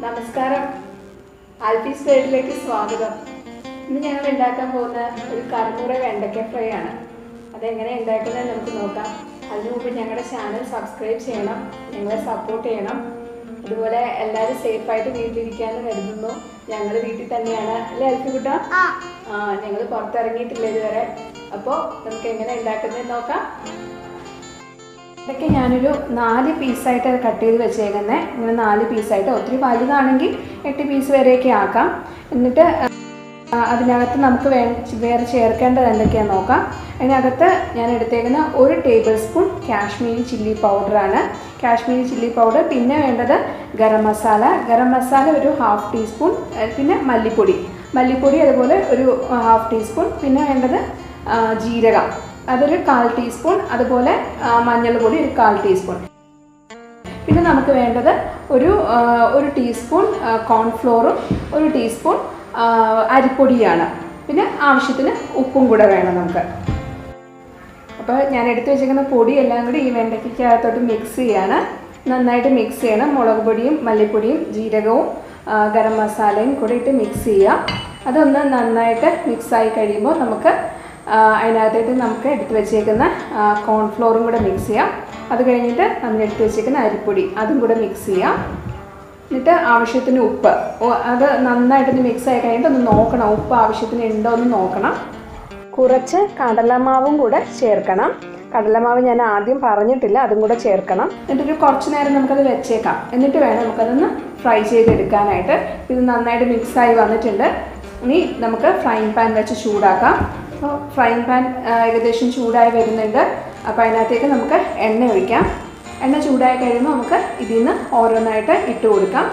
നമസ്കാരം ആൽഫീസ് വേൾഡിലേക്ക് സ്വാഗതം ഇന്ന് ഞങ്ങൾ ഉണ്ടാക്കാൻ പോകുന്ന ഒരു കറുമുറ വെണ്ടയ്ക്ക ഫ്രൈ ആണ് അതെങ്ങനെ ഉണ്ടാക്കുന്നത് നമുക്ക് നോക്കാം അതിനു മുമ്പ് ഞങ്ങളുടെ ചാനൽ സബ്സ്ക്രൈബ് ചെയ്യണം ഞങ്ങളെ സപ്പോർട്ട് ചെയ്യണം അതുപോലെ എല്ലാവരും സേഫായിട്ട് വീട്ടിലിരിക്കാമെന്ന് കരുതുന്നു ഞങ്ങൾ വീട്ടിൽ തന്നെയാണ് അല്ലേ അൽഫിക്കുട്ട ആ ഞങ്ങൾ പുറത്തിറങ്ങിയിട്ടില്ല ഇതുവരെ അപ്പോൾ നമുക്ക് എങ്ങനെ ഉണ്ടാക്കുന്നത് നോക്കാം ഇതൊക്കെ ഞാനൊരു നാല് പീസായിട്ട് കട്ട് ചെയ്ത് വെച്ചേക്കുന്നത് ഇങ്ങനെ നാല് പീസായിട്ട് ഒത്തിരി വലുതാണെങ്കിൽ എട്ട് പീസ് വരെയൊക്കെ ആക്കാം എന്നിട്ട് ആ, അതിനകത്ത് നമുക്ക് വേ വേറെ ചേർക്കേണ്ടത് എന്തൊക്കെയാണെന്ന് നോക്കാം അതിനകത്ത് ഞാൻ എടുത്തേക്കുന്ന ഒരു ടേബിൾ സ്പൂൺ കാശ്മീരി ചില്ലി പൗഡറാണ് കാശ്മീരി ചില്ലി പൗഡർ പിന്നെ വേണ്ടത് ഗരം മസാല ഗരം മസാല ഒരു ഹാഫ് ടീസ്പൂൺ പിന്നെ മല്ലിപ്പൊടി മല്ലിപ്പൊടി അതുപോലെ ഒരു ഹാഫ് ടീസ്പൂൺ പിന്നെ വേണ്ടത് ആ, ജീരകം അതൊരു കാൽ ടീസ്പൂൺ അതുപോലെ ആ, മഞ്ഞൾപ്പൊടി ഒരു കാൽ ടീസ്പൂൺ പിന്നെ നമുക്ക് വേണ്ടത് ഒരു ആ, ഒരു ടീസ്പൂൺ ആ, കോൺഫ്ലോറും ഒരു ടീസ്പൂൺ ആ, അരിപ്പൊടിയാണ് പിന്നെ ആവശ്യത്തിന് ഉപ്പും കൂടെ വേണം നമുക്ക് അപ്പോൾ ഞാൻ എടുത്തു വെച്ചിരിക്കുന്ന പൊടി എല്ലാം കൂടി ഈ വെണ്ടയ്ക്കകത്തോട്ട് മിക്സ് ചെയ്യാണ് നന്നായിട്ട് മിക്സ് ചെയ്യണം മുളക് പൊടിയും മല്ലിപ്പൊടിയും ജീരകവും ആ, ഗരം മസാലയും കൂടി ഇട്ട് മിക്സ് ചെയ്യുക അതൊന്ന് നന്നായിട്ട് മിക്സായി കഴിയുമ്പോൾ നമുക്ക് ആ, അതിനകത്തേക്ക് നമുക്ക് എടുത്തു വെച്ചേക്കുന്ന ആ, കോൺഫ്ലോറും കൂടെ മിക്സ് ചെയ്യാം അത് കഴിഞ്ഞിട്ട് നമ്മൾ എടുത്തു വെച്ചേക്കുന്ന അരിപ്പൊടി അതും കൂടെ മിക്സ് ചെയ്യാം എന്നിട്ട് ആവശ്യത്തിന് ഉപ്പ് ഓ- അത് നന്നായിട്ടൊന്ന് മിക്സ് ആയി കഴിഞ്ഞിട്ട് ഒന്ന് നോക്കണം ഉപ്പ് ആവശ്യത്തിന് ഉണ്ടോ എന്ന് നോക്കണം കുറച്ച് കടലമാവും കൂടെ ചേർക്കണം കടലമാവ് ഞാൻ ആദ്യം പറഞ്ഞിട്ടില്ല അതും കൂടെ ചേർക്കണം എന്നിട്ടൊരു കുറച്ച് നേരം നമുക്കത് വെച്ചേക്കാം എന്നിട്ട് വേണം നമുക്കതൊന്ന് ഫ്രൈ ചെയ്തെടുക്കാനായിട്ട് ഇത് നന്നായിട്ട് മിക്സായി വന്നിട്ടുണ്ട് ഇനി നമുക്ക് ഫ്രൈങ് പാൻ വെച്ച് ചൂടാക്കാം അപ്പോൾ ഫ്രൈങ് പാൻ ഏകദേശം ചൂടായി വരുന്നുണ്ട് അപ്പോൾ അതിനകത്തേക്ക് നമുക്ക് എണ്ണ ഒഴിക്കാം എണ്ണ ചൂടായി കഴിയുമ്പോൾ നമുക്ക് ഇതിൽ നിന്ന് ഓരോന്നായിട്ട് ഇട്ട് കൊടുക്കാം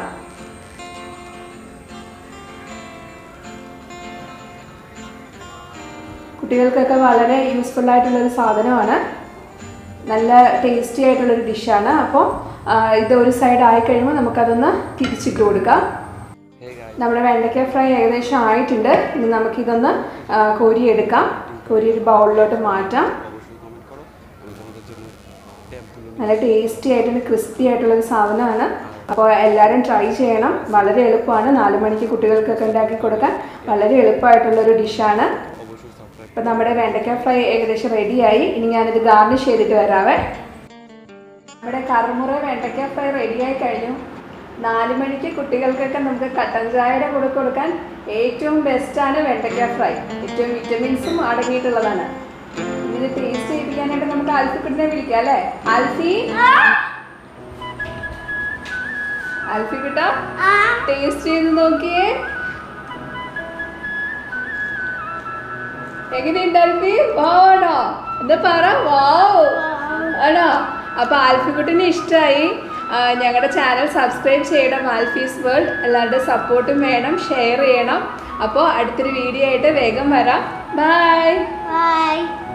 കുട്ടികൾക്കൊക്കെ വളരെ യൂസ്ഫുൾ ആയിട്ടുള്ളൊരു സാധനമാണ് നല്ല ടേസ്റ്റി ആയിട്ടുള്ളൊരു ഡിഷാണ് അപ്പോൾ ആ, ഇത് ഒരു സൈഡ് ആയി കഴിയുമ്പോൾ നമുക്കതൊന്ന് തിരിച്ചിട്ട് കൊടുക്കാം നമ്മുടെ വെണ്ടയ്ക്ക ഫ്രൈ ഏകദേശം ആയിട്ടുണ്ട് ഇനി നമുക്കിതൊന്ന് ആ, കോരിയെടുക്കാം കോരി ഒരു ബൗളിലോട്ട് മാറ്റാം നല്ല ടേസ്റ്റി ആയിട്ടുള്ള ക്രിസ്പി ആയിട്ടുള്ളൊരു സാധനമാണ് അപ്പോൾ എല്ലാവരും ട്രൈ ചെയ്യണം വളരെ എളുപ്പമാണ് നാല് മണിക്ക് കുട്ടികൾക്കൊക്കെ ഉണ്ടാക്കി കൊടുക്കാൻ വളരെ എളുപ്പമായിട്ടുള്ളൊരു ഡിഷാണ് അപ്പോൾ നമ്മുടെ വെണ്ടയ്ക്ക ഫ്രൈ ഏകദേശം റെഡിയായി ഇനി ഞാനിത് ഗാർണിഷ് ചെയ്തിട്ട് വരാവേ നമ്മുടെ കറുമുറ വെണ്ടയ്ക്ക ഫ്രൈ റെഡിയായി കഴിഞ്ഞു നാല് മണിക്ക് കുട്ടികൾക്കൊക്കെ നമുക്ക് കട്ടൻ ചായയുടെ കൂടെ കൊടുക്കാൻ ഏറ്റവും ബെസ്റ്റാണ് വെണ്ടയ്ക്ക ഫ്രൈ ഏറ്റവും വിറ്റമിൻസും അടങ്ങിയിട്ടുള്ളതാണ് ഇത് ടേസ്റ്റ് ചെയ്യിപ്പിക്കാനായിട്ട് നമുക്ക് ആൽഫിക്കുട്ടിനെ വിളിക്കാം അല്ലേ ആൽഫി ആൽഫി കുട്ട ടേസ്റ്റ് ചെയ്ത് നോക്കിയേ എങ്ങനെയുണ്ട് ആൽഫി വാണോ എന്താ പറ വാവ് ആണോ അപ്പൊ ആൽഫിക്കുട്ടിന് ഇഷ്ടമായി ഞങ്ങളുടെ ചാനൽ സബ്സ്ക്രൈബ് ചെയ്യണം ആൽഫീസ് വേൾഡ് എല്ലാവരുടെ സപ്പോർട്ടും വേണം ഷെയർ ചെയ്യണം അപ്പോൾ അടുത്തൊരു വീഡിയോ ആയിട്ട് വേഗം വരാം ബൈ Bye.